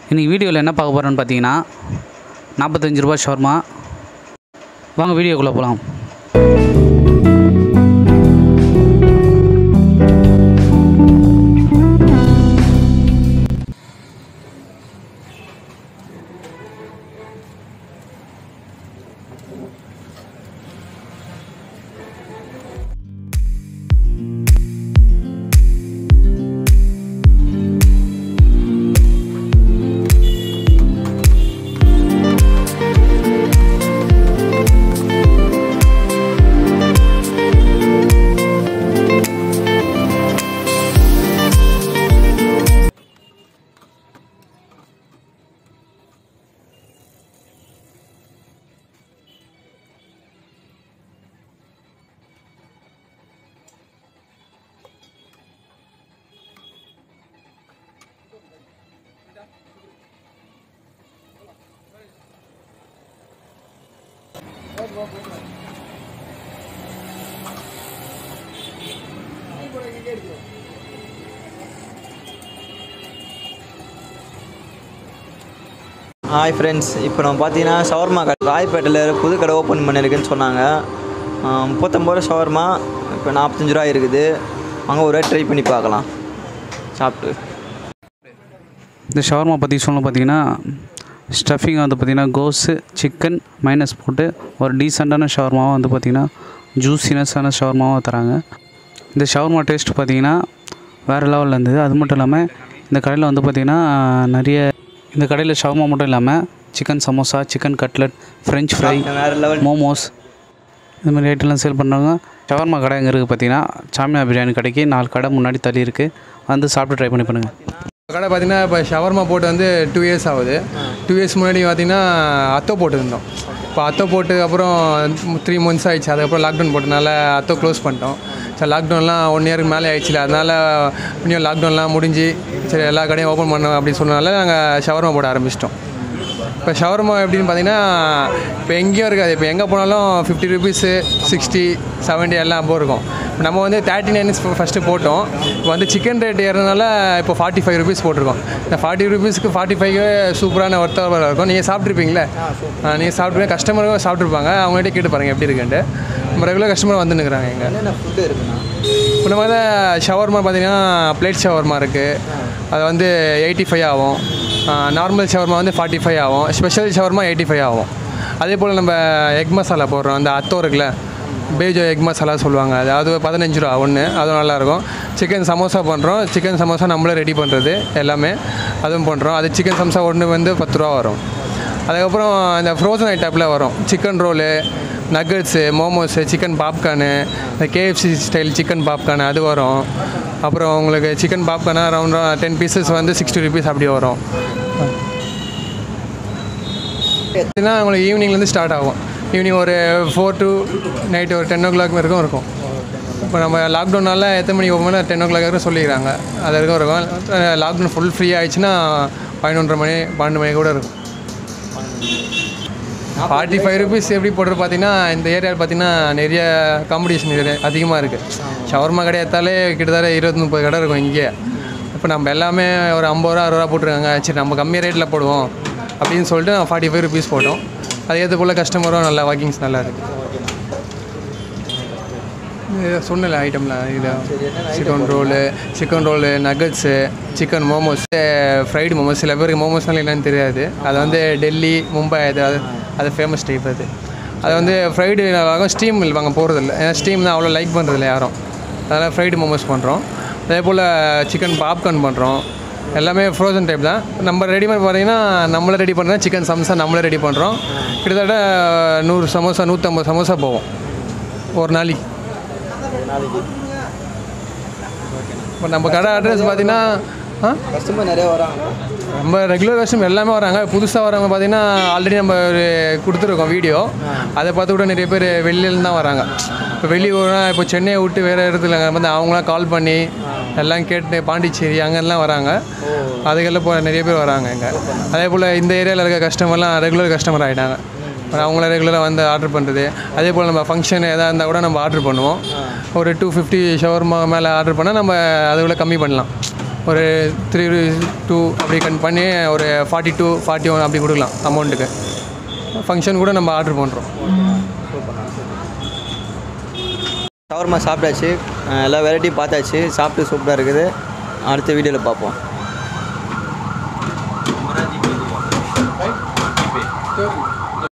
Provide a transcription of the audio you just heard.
இன்றைக்கி வீடியோவில் என்ன பார்க்க போகிறோன்னு பார்த்தீங்கன்னா நாற்பத்தஞ்சு ரூபா ஷவர்மா வாங்க வீடியோக்குள்ளே போகலாம் ஹாய் ஃப்ரெண்ட்ஸ் இப்போ நம்ம பார்த்தீங்கன்னா ஷவர்மா கடை ராய்பேட்டையில் புது கடை ஓப்பன் பண்ணியிருக்குன்னு சொன்னாங்க ஆஹ் முப்பத்தொம்பது ரூபா ஷவர்மா இப்போ நாற்பத்தஞ்சு ரூபா இருக்குது அங்கே ஒரு ட்ரை பண்ணி பார்க்கலாம் சாப்பிட்டு இந்த ஷவர்மா பற்றி சொல்ல பார்த்தீங்கன்னா ஸ்டஃபிங் வந்து பார்த்திங்கன்னா கோஸு சிக்கன் மைனஸ் போட்டு ஒரு டீசெண்டான ஷவர்மாவும் வந்து பார்த்திங்கன்னா ஜூசினஸான ஷவர்மாவும் தராங்க இந்த ஷவர்மா டேஸ்ட் பார்த்திங்கன்னா வேறு லெவலில் இருந்தது அது மட்டும் இல்லாமல் இந்த கடையில் வந்து பார்த்திங்கன்னா நிறைய இந்த கடையில் ஷவர்மா மட்டும் இல்லாமல் chicken samosa chicken cutlet french fry வேறு லெவல் மோமோஸ் இந்த மாதிரி ஐட்டம்லாம் சேல் பண்ணுறாங்க ஷவர்மா கடை எங்கே இருக்குது பார்த்தீங்கன்னா சாமியா பிரியாணி கடைக்கு நாலு கடை முன்னாடி தள்ளி இருக்குது வந்து சாப்பிட்டு ட்ரை பண்ணி பண்ணுங்கள் கடை பார்த்தீங்கன்னா இப்போ ஷவர்மா போட்டு வந்து டூ இயர்ஸ் ஆகுது டூ இயர்ஸ் முன்னாடி பார்த்தீங்கன்னா அத்தோ போட்டுருந்தோம் இப்போ அத்தோ போட்டு அப்புறம் த்ரீ மந்த்ஸ் ஆயிடுச்சு அதுக்கப்புறம் லாக்டவுன் போட்டனால அத்தோ க்ளோஸ் பண்ணிட்டோம் சரி லாக்டவுன்லாம் ஒன் இயருக்கு மேலே ஆயிடுச்சுல அதனால் இன்னும் லாக்டவுன்லாம் முடிஞ்சு சரி எல்லா கடையும் ஓப்பன் பண்ணோம் அப்படின்னு சொன்னனால நாங்கள் ஷவர்மா போட ஆரம்பிச்சிட்டோம் இப்போ ஷவர்மா எப்படின்னு பார்த்தீங்கன்னா இப்போ எங்கேயும் இருக்காது இப்போ எங்கே போனாலும் ஃபிஃப்டி ருபீஸு சிக்ஸ்டி செவன்ட்டி எல்லாம் அப்போ இருக்கும் இப்போ நம்ம வந்து தேர்ட்டி நைன் ஃபஸ்ட்டு போட்டோம் இப்போ வந்து சிக்கன் ரேட் ஏறதுனால இப்போ ஃபார்ட்டி ஃபைவ் ருபீஸ் போட்டிருக்கோம் இந்த ஃபார்ட்டி ருபீஸ்க்கு ஃபார்ட்டி ஃபைவ் சூப்பரான ஒர்த்தாக இருக்கும் நீங்கள் சாப்பிட்ருப்பீங்களே நீங்கள் சாப்பிட்ருப்பீங்க கஸ்டமரும் சாப்பிட்ருப்பாங்க அவங்ககிட்ட கேட்டு பாருங்கள் எப்படி இருக்குன்ட்டு நம்ம ரெகுலர் கஸ்டமர் வந்து நிற்கிறாங்க எங்கே என்னென்ன ஃபுட்டு இருக்குண்ணா இப்போ நம்ம வந்து ஷவர்மா பார்த்தீங்கன்னா பிளேட் ஷவர்மா இருக்குது அது வந்து எயிட்டி ஃபைவ் ஆகும் நார்மல் ஷவர்மா வந்து ஃபார்ட்டி ஃபைவ் ஆகும் ஸ்பெஷல் ஷவர்மா எயிட்டி ஃபைவ் ஆகும் அதே போல் நம்ம எக் மசாலா போடுறோம் அந்த அத்தோ இருக்குல்ல பேஜோ எக் மசாலா சொல்லுவாங்க அது அது பதினஞ்சு ரூபா ஒன்று அதுவும் நல்லாயிருக்கும் சிக்கன் சமோசா பண்ணுறோம் சிக்கன் சமோசா நம்மளே ரெடி பண்ணுறது எல்லாமே அதுவும் பண்ணுறோம் அது சிக்கன் சமோசா ஒன்று வந்து பத்து ரூபா வரும் அதுக்கப்புறம் இந்த ஃப்ரோசன் ஐட்டப்பில் வரும் chicken roll nuggets momos chicken popcorn இந்த கேஎஃப்சி ஸ்டைல் சிக்கன் பாப்கார்னு அது வரும் அப்புறம் உங்களுக்கு சிக்கன் பாப்கார்னா அரௌண்ட் டென் பீசஸ் வந்து சிக்ஸ்டி ருபீஸ் அப்படி வரும் இதுனா உங்களுக்கு ஈவினிங்லேருந்து ஸ்டார்ட் ஆகும் ஈவினிங் ஒரு ஃபோர் டு நைட்டு ஒரு டென் ஓ கிளாக் வரைக்கும் இருக்கும் இப்போ நம்ம லாக்டவுனால எத்தனை மணிக்கு போகும்போது டென் ஓ கிளாக் வரைக்கும் சொல்லிக்கிறாங்க அது வரைக்கும் இருக்கும் லாக்டவுன் ஃபுல் ஃப்ரீ ஆயிடுச்சுன்னா பதினொன்றரை மணி பன்னெண்டு மணி கூட இருக்கும் ஃபார்ட்டி ஃபைவ் ருபீஸ் எப்படி போடுறது பார்த்தீங்கன்னா இந்த ஏரியாவில் பார்த்தீங்கன்னா நிறைய காம்படிஷன் இது அதிகமாக இருக்குது ஷவர்மா கடை எடுத்தாலே கிட்டத்தட்ட இருபத்தி முப்பது கடை இருக்கும் இங்கே இப்போ நம்ம எல்லாமே ஒரு ஐம்பது ரூபா அறுபது ரூபா போட்டிருக்காங்க சரி நம்ம கம்மி ரேட்டில் போடுவோம் அப்படின்னு சொல்லிட்டு ஃபார்ட்டி ஃபைவ் ருபீஸ் போட்டோம் அது ஏற்ற போல் கஸ்டமரும் நல்லா வாக்கிங்ஸ் நல்லா இருக்குது சொன்னல ஐட்டம்லாம் இது chicken roll chicken roll nuggets chicken momos fried momos சில பேருக்கு மோமோஸ்னால என்னன்னு தெரியாது அது வந்து டெல்லி மும்பை அது அது அது ஃபேமஸ் டைப் அது அது வந்து ஃப்ரைடு நல்லாகும் ஸ்டீம் இல்லைவாங்க போகிறதில்ல ஏன்னா ஸ்டீம் தான் அவ்வளோ லைக் பண்ணுறதில்ல யாரும் அதனால் ஃப்ரைடு மோமோஸ் பண்ணுறோம் அதே போல் சிக்கன் பாப்கார்ன் பண்ணுறோம் எல்லாமே ஃப்ரோசன் டைப் தான் நம்ம ரெடி பண்ணி பார்த்தீங்கன்னா நம்மளே ரெடி பண்ணுறோம் சிக்கன் சமோசா நம்மளே ரெடி பண்ணுறோம் கிட்டத்தட்ட நூறு சமோசா நூற்றம்பது சமோசா போவோம் ஒரு நாளைக்கு இப்போ நம்ம கடை அட்ரஸ் பார்த்தீங்கன்னா ஆ கஸ்டமர் நிறைய வராங்க நம்ம ரெகுலர் கஸ்டமர் எல்லாமே வராங்க புதுசாக வரவங்க பார்த்தீங்கன்னா ஆல்ரெடி நம்ம ஒரு கொடுத்துருக்கோம் வீடியோ அதை பார்த்து கூட நிறைய பேர் வெளியிலேருந்து தான் வராங்க இப்போ வெளியூர்னா இப்போ சென்னையை விட்டு வேறு இடத்துல வந்து அவங்களாம் கால் பண்ணி எல்லாம் கேட்டு பாண்டிச்சேரி அங்கெல்லாம் வராங்க அதுக்கெல்லாம் இப்போ நிறைய பேர் வராங்க இங்கே அதே போல் இந்த ஏரியாவில் இருக்க கஸ்டமர்லாம் ரெகுலர் கஸ்டமர் ஆகிட்டாங்க அவங்கள ரெகுலராக வந்து ஆர்டர் பண்ணுறது அதே போல் நம்ம ஃபங்க்ஷன் எதாக இருந்தால் கூட நம்ம ஆர்டர் பண்ணுவோம் ஒரு டூ ஃபிஃப்டி ஷவர்மா மேலே ஆர்டர் பண்ணால் நம்ம அதை விட கம்மி பண்ணலாம் ஒரு த்ரீ டூ அப்படி கன் பண்ணி ஒரு ஃபார்ட்டி டூ ஃபார்ட்டி ஒன் அப்படி கொடுக்கலாம் அமௌண்ட்டுக்கு ஃபங்க்ஷன் கூட நம்ம ஆர்டர் பண்ணுறோம் ஷவர்மா சாப்பிட்டாச்சு அஹ் எல்லா வெரைட்டியும் பார்த்தாச்சு சாப்பிட்டு சூப்பராக இருக்குது அடுத்த வீடியோவில் பார்ப்போம்